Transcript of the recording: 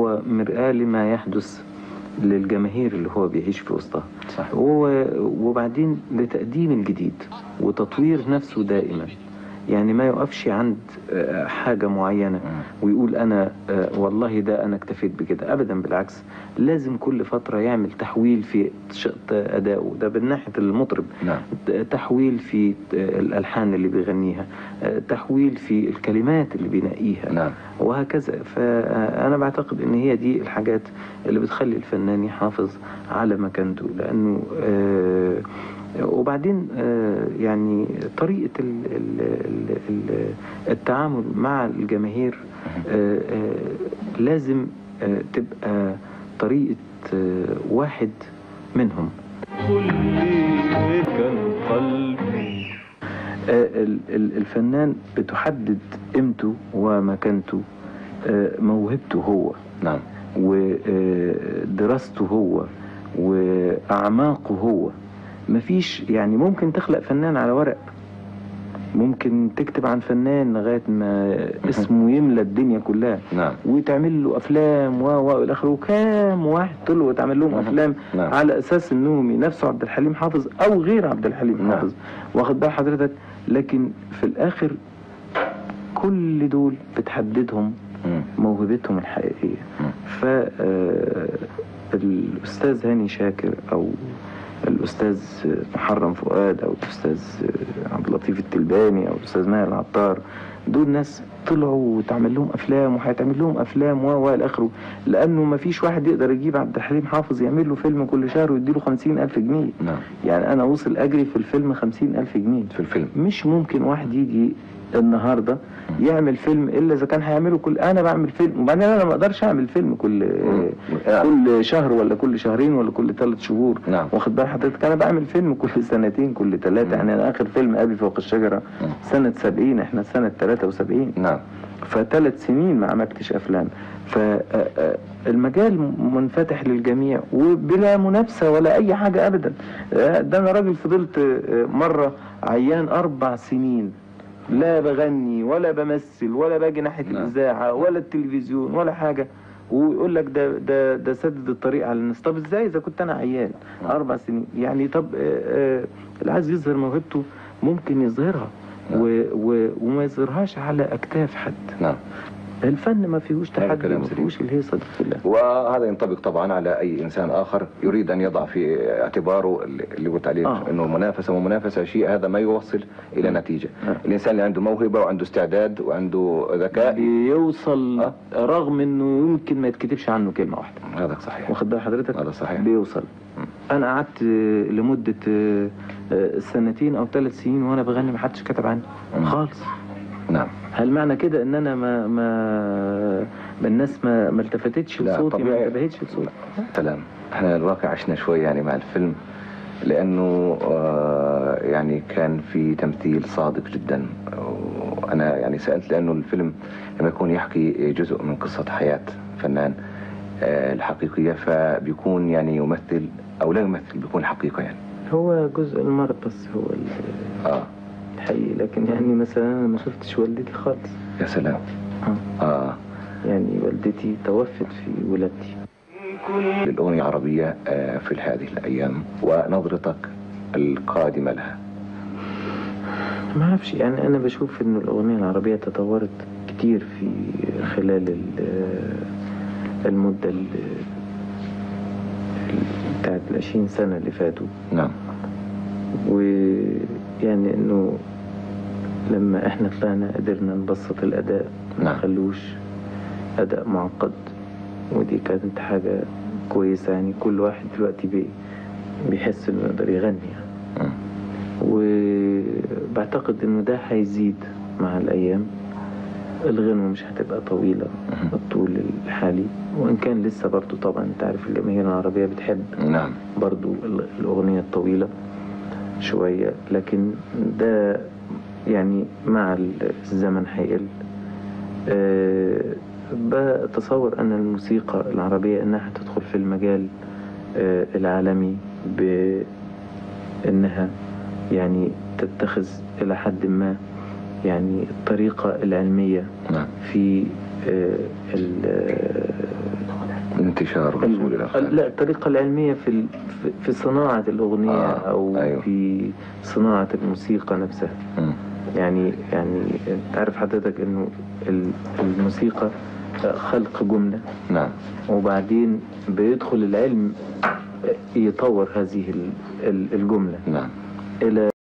هو مرآة لما يحدث للجماهير اللي هو بيعيش في وسطها صح و- وبعدين لتقديم الجديد وتطوير نفسه دائما يعني ما يقفش عند آه، حاجة معينة ويقول أنا آه، والله ده أنا اكتفيت بكده أبدا بالعكس لازم كل فترة يعمل تحويل في شق أدائه ده من ناحية المطرب نعم تحويل في الألحان اللي بيغنيها آه، تحويل في الكلمات اللي بينقيها نعم وهكذا فأنا بعتقد إن هي دي الحاجات اللي بتخلي الفنان يحافظ على مكانته لأنه آه، وبعدين آه، يعني طريقة ال- ال- ال- ال- التعامل مع الجماهير آه، آه، لازم آه، تبقى طريقة آه، واحد منهم كل كان قلبي آه، ال- ال- الفنان بتحدد قيمته ومكانته آه، موهبته هو نعم ودراسته هو وأعماقه هو مفيش يعني ممكن تخلق فنان على ورق ممكن تكتب عن فنان لغاية ما اسمه يملى الدنيا كلها نعم وتعمل له افلام و و الى اخره وكام واحد طلعوا وتعمل لهم نعم. افلام نعم. على اساس انهم ينافسوا عبد الحليم حافظ او غير عبد الحليم نعم. حافظ واخد بال حضرتك لكن في الاخر كل دول بتحددهم مم. موهبتهم الحقيقيه مم. ف آه، الاستاذ هاني شاكر او الاستاذ محرم فؤاد او الاستاذ عبد اللطيف التلباني او الاستاذ ماهر العطار دول ناس طلعوا وتعمل لهم افلام وهيتعمل لهم افلام و و الى اخره لانه ما فيش واحد يقدر يجيب عبد الحليم حافظ يعمل له فيلم كل شهر ويديله خمسين الف جنيه نعم يعني انا وصل اجري في الفيلم خمسين الف جنيه في الفيلم مش ممكن واحد يجي النهارده يعمل فيلم الا اذا كان هيعمله كل انا بعمل فيلم وبعدين انا ما اقدرش اعمل فيلم كل نعم. كل شهر ولا كل شهرين ولا كل ثلاث شهور نعم. واخد بال حضرتك انا بعمل فيلم كل سنتين كل ثلاثه يعني انا اخر فيلم ابي فوق الشجره مم. سنه 70 احنا سنه 73 نعم فثلاث سنين ما عملتش افلام فالمجال منفتح للجميع وبلا منافسه ولا اي حاجه ابدا آه، ده انا راجل فضلت آه، مره عيان اربع سنين لا بغني ولا بمثل ولا باجي ناحيه نعم. الاذاعه ولا التلفزيون ولا حاجه ويقول لك ده ده ده سدد الطريق على الناس طب ازاي اذا كنت انا عيان نعم. اربع سنين يعني طب آه، آه، اللي عايز يظهر موهبته ممكن يظهرها نعم. و و وما يظهرهاش على اكتاف حد نعم الفن ما فيهوش هذا تحدي كلام ما سليم. فيهوش الهيصه دي كلها وهذا ينطبق طبعا على اي انسان اخر يريد ان يضع في اعتباره اللي اللي قلت عليه آه. انه منافسه ومنافسه شيء هذا ما يوصل الى نتيجه آه. الانسان اللي عنده موهبه وعنده استعداد وعنده ذكاء بيوصل آه. رغم انه يمكن ما يتكتبش عنه كلمه واحده هذا صحيح واخد بال حضرتك هذا صحيح بيوصل مم. انا قعدت آه، لمده آه، آه، سنتين او ثلاث سنين وانا بغني ما حدش كتب عني مم. خالص نعم هل معنى كده ان انا ما ما ما الناس ما ما التفتتش لا، لصوتي ما طبيعي. انتبهتش لصوتي سلام احنا الواقع عشنا شوي يعني مع الفيلم لانه آه، يعني كان في تمثيل صادق جدا وانا يعني سالت لانه الفيلم لما يكون يحكي جزء من قصه حياه فنان آه، الحقيقيه فبيكون يعني يمثل او لا يمثل بيكون حقيقه يعني هو جزء المرض بس هو ال- اه الحقيقي لكن يعني مثلا انا ما شفتش والدتي خالص يا سلام آه. اه يعني والدتي توفت في ولادتي للاغنيه العربيه آه، في هذه الايام ونظرتك القادمه لها ما اعرفش يعني انا بشوف ان الاغنيه العربيه تطورت كتير في خلال ال- المده ال- ال- بتاعت العشرين سنه اللي فاتوا نعم ويعني انه لما احنا طلعنا قدرنا نبسط الاداء ما نعم. نخلوش اداء معقد ودي كانت حاجه كويسه يعني كل واحد دلوقتي بي بيحس انه يقدر يغني يعني. مم. وبعتقد انه ده هيزيد مع الايام الغنوة مش هتبقى طويلة مهم. الطول الحالي وان كان لسه برضو طبعا انت عارف الجماهير العربية بتحب نعم برضو ال- الأغنية الطويلة شوية لكن ده يعني مع الزمن هيقل أه بتصور أن الموسيقى العربية أنها هتدخل في المجال أه العالمي بأنها يعني تتخذ إلى حد ما يعني الطريقة العلمية نعم في آه، ال- آه، انتشار الوصول الى ال- الخارج لا الطريقة العلمية في ال- في- في صناعة الأغنية آه، أو أيوه. في صناعة الموسيقى نفسها مم. يعني يعني تعرف حضرتك إنه ال- الموسيقى آه، خلق جملة نعم وبعدين بيدخل العلم يطور هذه ال- ال- الجملة نعم إلى